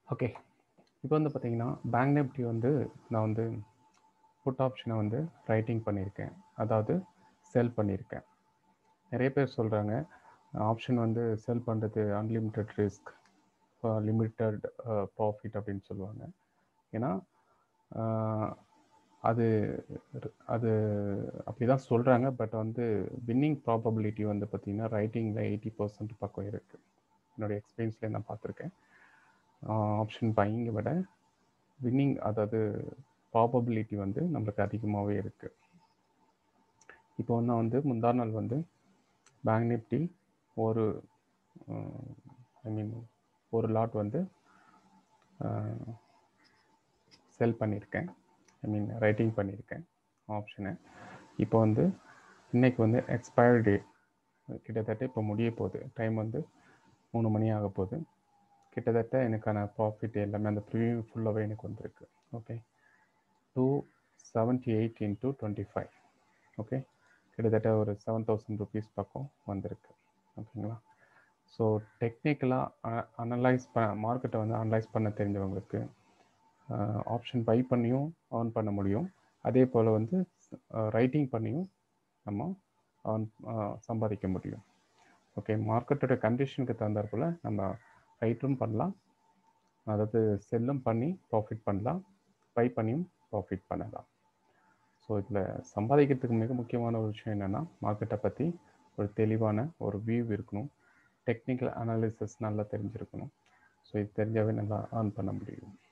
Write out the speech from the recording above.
okay இப்போ வந்து பார்த்தீங்கன்னா பேங்க் நிஃப்டி வந்து நான் வந்து புட் ஆப்ஷனை வந்து ரைட்டிங் பண்ணியிருக்கேன் அதாவது செல் பண்ணியிருக்கேன் நிறைய பேர் சொல்கிறாங்க ஆப்ஷன் வந்து செல் பண்ணுறது அன்லிமிட்டெட் ரிஸ்க் லிமிட்டட் ப்ராஃபிட் அப்படின்னு சொல்லுவாங்க ஏன்னா ஆஹ், அது அது அப்படி தான் சொல்கிறாங்க பட் வந்து வின்னிங் ப்ராபபிலிட்டி வந்து பார்த்திங்கன்னா ரைட்டிங்கில் எயிட்டி பர்சன்ட் பக்கம் இருக்குது என்னுடைய எக்ஸ்பீரியன்ஸ்லேயே நான் பார்த்துருக்கேன் ஆப்ஷன் பையிங்கை விட வின்னிங் அதாவது ப்ராபபிலிட்டி வந்து நம்மளுக்கு அதிகமாகவே இருக்குது இப்போ வந்து வந்து முந்தா நாள் வந்து பேங்க் நிஃப்டி ஒரு ஐ மீன் ஒரு லாட் வந்து செல் பண்ணியிருக்கேன் ஐ மீன் ரைட்டிங் பண்ணியிருக்கேன் ஆப்ஷனை இப்போ வந்து இன்னைக்கு வந்து எக்ஸ்பயர் டேட் கிட்டத்தட்ட இப்போ முடிய போகுது டைம் வந்து மூணு மணி ஆக போகுது கிட்டத்தட்ட எனக்கான ப்ராஃபிட் எல்லாமே அந்த ப்ரீமியம் ஃபுல்லாகவே எனக்கு வந்திருக்கு okay two seventy eight into twenty five okay கிட்டத்தட்ட ஒரு செவன் தௌசண்ட் ருபீஸ் பக்கம் வந்திருக்கு ஓகேங்களா ஸோ டெக்னிக்கலாக அனலைஸ் ப மார்க்கெட்டை வந்து அனலைஸ் பண்ண தெரிஞ்சவங்களுக்கு ஆப்ஷன் பை பண்ணியும் ஏர்ன் பண்ண முடியும் அதே போல் வந்து ரைட்டிங் பண்ணியும் நம்ம earn, அஹ், சம்பாதிக்க முடியும் ஓகே மார்க்கெட்டோட கண்டிஷனுக்கு தகுந்தாற் போல் நம்ம ரைட்டும் பண்ணலாம் அதாவது செல்லும் பண்ணி ப்ராஃபிட் பண்ணலாம் பை பண்ணியும் ப்ராஃபிட் பண்ணலாம் ஸோ இதில் சம்பாதிக்கிறதுக்கு மிக முக்கியமான ஒரு விஷயம் என்னென்னா மார்க்கெட்டை பற்றி ஒரு தெளிவான ஒரு வியூ இருக்கணும் டெக்னிக்கல் அனாலிசிஸ் நல்லா தெரிஞ்சிருக்கணும் ஸோ இது தெரிஞ்சாவே நல்லா earn பண்ண முடியும்